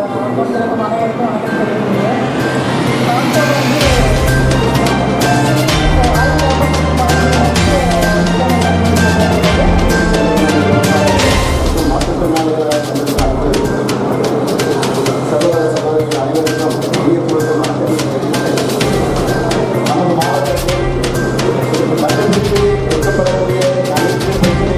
பொறுத்தளவுக்கு அனைவருக்கும் வணக்கம் தெரிவிக்கிறேன் டாக்டர் வந்து சகோதர சகோதரிகள் அனைவருக்கும் இனிய பூர்வமான நமது மாவட்டத்தில் மட்டத்திற்கு எடுக்கப்படக்கூடிய அனைத்து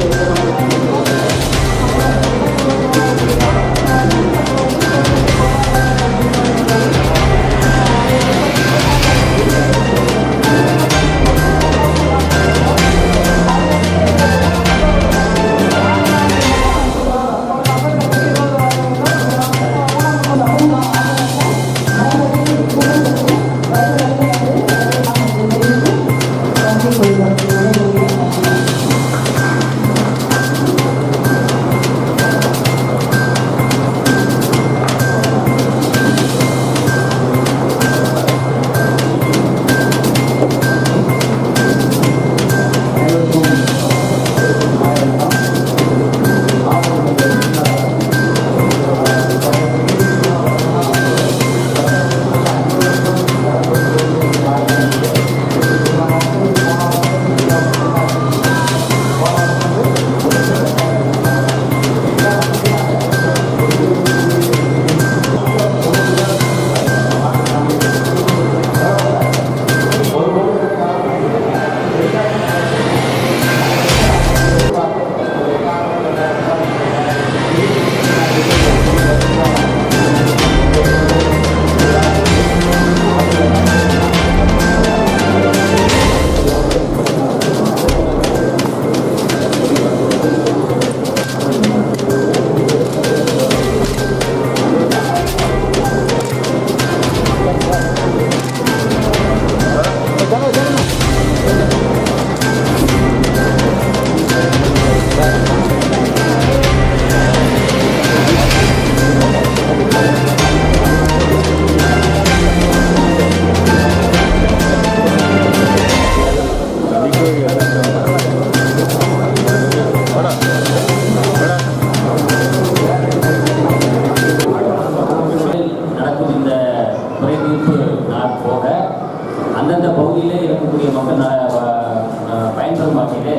நடக்கும் இந்த குறைதீர்ப்பு நாள் போக அந்தந்த பகுதியிலே இருக்கக்கூடிய மக்கள் ந- வ- அஹ் பயன்பெறும் வகையிலே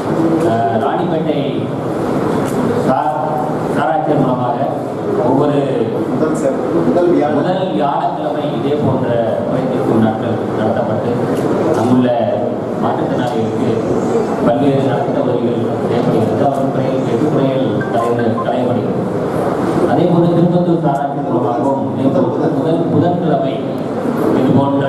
அஹ், ராணிப்பேட்டை சார் சாராட்சியர் மூலமாக ஒவ்வொரு முதல் செப் முதல் வியாழன் முதல் வியாழக்கிழமை இதே போன்ற குறைதீர்ப்பு நாட்கள் நடத்தப்பட்டு அங்குள்ள மாற்றுத்திறனாளிகளுக்கு பல்வேறு நலத்திட்ட உதவிகள் செய்யப்படுகிறது அவர்கள் குறைகள் கேட்டு குறைகள் கலைந்து களையப்படுகிறது அதே போல திருப்பத்தூர் சாராட்சி மூலமாகவும் இதே போல முதல் புதன்கிழமை இது போன்ற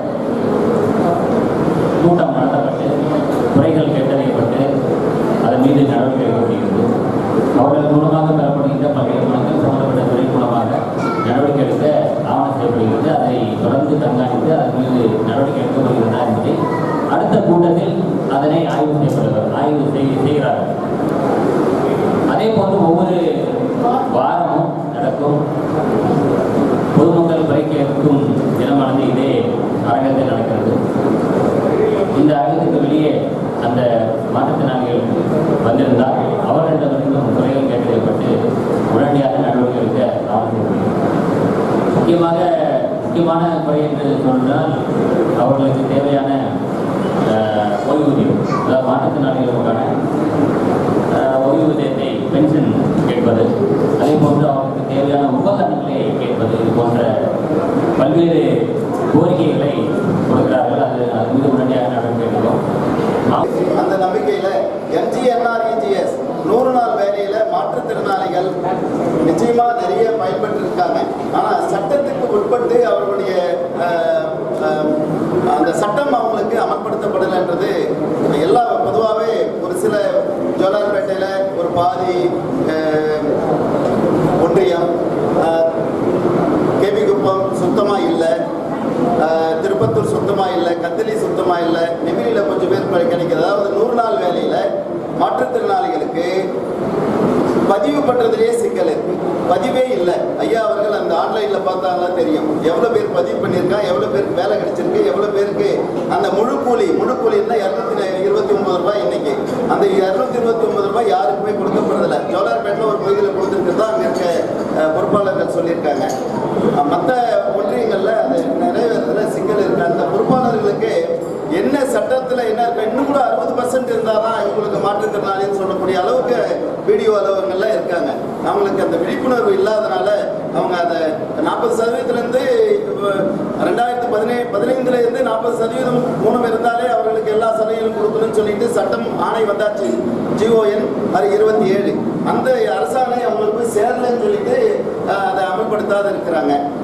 கூட்டம் நடத்தப்பட்டு குறைகள் கேட்டறியப்பட்டு அதன் மீது நடவடிக்கை எடுக்கப்படுகிறது அவர்கள் மூலமாக பெறப்படுகின்ற பல்வேறு மக்கள் சம்பந்தப்பட்ட துறை மூலமாக நடவடிக்கை எடுக்க ஆவணம் செய்யப்படுகிறது அதை தொடர்ந்து கண்காணித்து அதன் மீது நடவடிக்கை எடுக்கப்படுகிறதா என்பதை அடுத்த கூட்டத்தில் அதனை ஆய்வு செய்யப்படுகிறது ஆய்வு செய் செய்கிறார்கள் அதே போன்று ஒவ்வொரு வாரமும் நடக்கும் பொதுமக்கள் பைக் எடுக்கும் தினமானது இதே அரங்கத்தில் நடக்கிறது இந்த அரங்கத்துக்கு வெளியே அந்த மாற்றுத்திறனாளிகள் வந்திருந்தால் அவர்களிடமிருந்தும் குறைகள் கேட்டறியப்பட்டு உடனடியாக நடவடிக்கை எடுக்க ஆரம்பிக்கிறது முக்கியமாக முக்கியமான குறை என்று சொன்னால் அவர்களுக்கு தேவையான அஹ், ஓய்வூதியம் அதாவது மாற்றுத்திறனாளிகளுக்கான அஹ், ஓய்வூதியத்தை பென்ஷன் கேட்பது அதே போன்று அவர்களுக்கு தேவையான உபகரணங்களை கேட்பது இது போன்ற பல்வேறு கோரிக்கைகளை கொடுக்கிறார்கள் அது அது மீது உடனடியாக நடவடிக்கை எடுக்கிறோம் அந்த நம்பிக்கையில எம்ஜிஎன்ஆர்இஜிஎஸ் நூறு நாள் வேலையில மாற்றுத்திறனாளிகள் நிச்சயமா நிறைய பயன்பட்டு இருக்காங்க ஆனா சட்டத்துக்கு உட்பட்டு அவர்களுடைய அஹ், அஹ், அந்த சட்டம் அவங்களுக்கு அமல்படுத்தப்படலைன்றது எல்லா பொதுவாகவே ஒரு சில ஜோலார்பேட்டையில் ஒரு பாதி அஹ், ஒன்றியம் அஹ், கேபிகுப்பம் சுத்தமாக இல்லை திருப்பத்தூர் சுத்தமாக இல்லை கத்திலி சுத்தமாக இல்லை நெமிலியில் கொஞ்சம் பேர் ப- கிடைக்குது அதாவது நூறு நாள் வேலையில் மாற்றுத்திறனாளிகளுக்கு பதிவு பண்ணுறதுலேயே சிக்கல் இருக்கு பதிவே இல்லை ஐயா அவர்கள் அந்த ஆன்லைனில் பார்த்தாங்கன்னா தெரியும் எவ்வளோ பேர் பதிவு பண்ணியிருக்கான் எவ்வளோ பேருக்கு வேலை கிடைச்சிருக்கு எவ்வளோ பேருக்கு அந்த முழு கூலி முழு கூலின்னா இரநூத்தி இருபத்தி ஒன்பது ரூபாய் இன்னைக்கு அந்த இரநூத்தி இருபத்தி ஒன்பது ரூபாய் யாருக்குமே கொடுக்கப்படுறதில்ல ஜோலார்பேட்டில் ஒரு பகுதியில் கொடுத்துருக்குறதா அங்கே இருக்க அஹ், பொறுப்பாளர்கள் சொல்லியிருக்காங்க அவங்களுக்கு அந்த விழிப்புணர்வு இல்லாதனால அவங்க அதை நாற்பது சதவீதத்திலேருந்து ரெண்டாயிரத்தி பதினே பதினைந்துலேருந்து நாற்பது சதவீதம் ஊனம் இருந்தாலே அவர்களுக்கு எல்லா சலுகைகளும் கொடுக்கணும்னு சொல்லிட்டு சட்டம் ஆணை வந்தாச்சு ஜிஓஎன் அது இருபத்தி ஏழு அந்த அரசாணை அவங்களுக்கு போய் சேரலன்னு சொல்லிட்டு அஹ், அதை அமல்படுத்தாத இருக்கிறாங்க